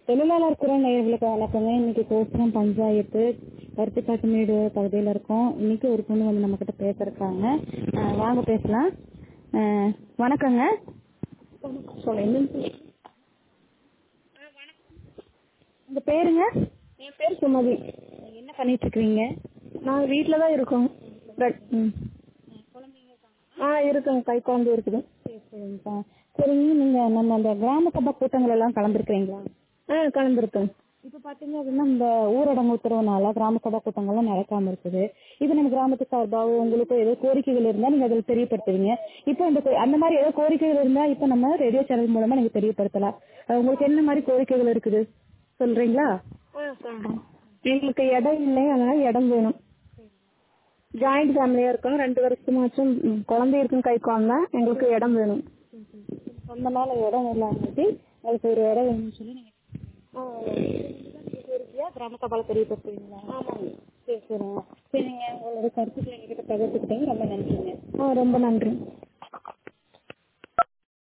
தொழிலாளர் குறை நேயர்களுக்கு வணக்கங்க இன்னைக்கு கோசரம் பஞ்சாயத்து கருத்துக்காட்டுமேடு பகுதியில் இருக்கோம் இன்னைக்கு ஒரு பொண்ணு வந்து நம்ம கிட்ட பேசுறதுக்காங்க அஹ் வாங்க பேசலாம் அஹ் வணக்கங்க சொல்லுங்க உங்க பேருங்க என் பேர் சுமதி நீங்க என்ன பண்ணிட்டு இருக்கீங்க நாங்கள் வீட்டில் தான் இருக்கோம் ரெட்- ம். ஆ இருக்குங்க கை குழந்தை இருக்குது சரி சரிங்கப்பா சரிங்க நீங்க நம்ம அந்த கிராம சபை கூட்டங்கள் எல்லாம் கலந்துருக்கிறீங்களா ஆ கலந்துருக்கேன் இப்ப பாத்தீங்க அப்படின்னா இந்த ஊரடங்கு உத்தரவுனால கிராம சபா கூட்டங்கள்லாம் நடக்காம இருக்குது இது நம்ம கிராமத்து சார்பாக உங்களுக்கு ஏதோ கோரிக்கைகள் இருந்தா நீங்க அதில் தெரியப்படுத்துவீங்க இப்போ இந்த கோ- அந்த மாதிரி ஏதோ கோரிக்கைகள் இருந்தா இப்ப நம்ம ரேடியோ சேனல் மூலமா நீங்க தெரியப்படுத்தலாம் அஹ் உங்களுக்கு என்ன மாதிரி கோரிக்கைகள் இருக்குது சொல்றீங்களா ஆ சொல்கிறேன் எங்களுக்கு இடம் இல்லை அதனால இடம் வேணும் ஜாயிண்ட் ஃபேமிலியாக இருக்கோம் ரெண்டு வருஷமாச்சும் ம், குழந்தை இருக்கும் கை குழந்தை எங்களுக்கு இடம் வேணும் சொந்தமான இடம் இல்லாமட்டி அதுக்கு ஒரு இடம் வேணும்னு சொல்லி நீங்க கோரிக்கையா கிராம சபால தெரியப்படுத்துவீங்களா ஆமாங்க சரி சரிங்க சரி நீங்க உங்களோட கருத்துக்களை எங்ககிட்ட பகிர்ந்துக்கிட்டீங்க ரொம்ப நன்றிங்க ஆ ரொம்ப நன்றி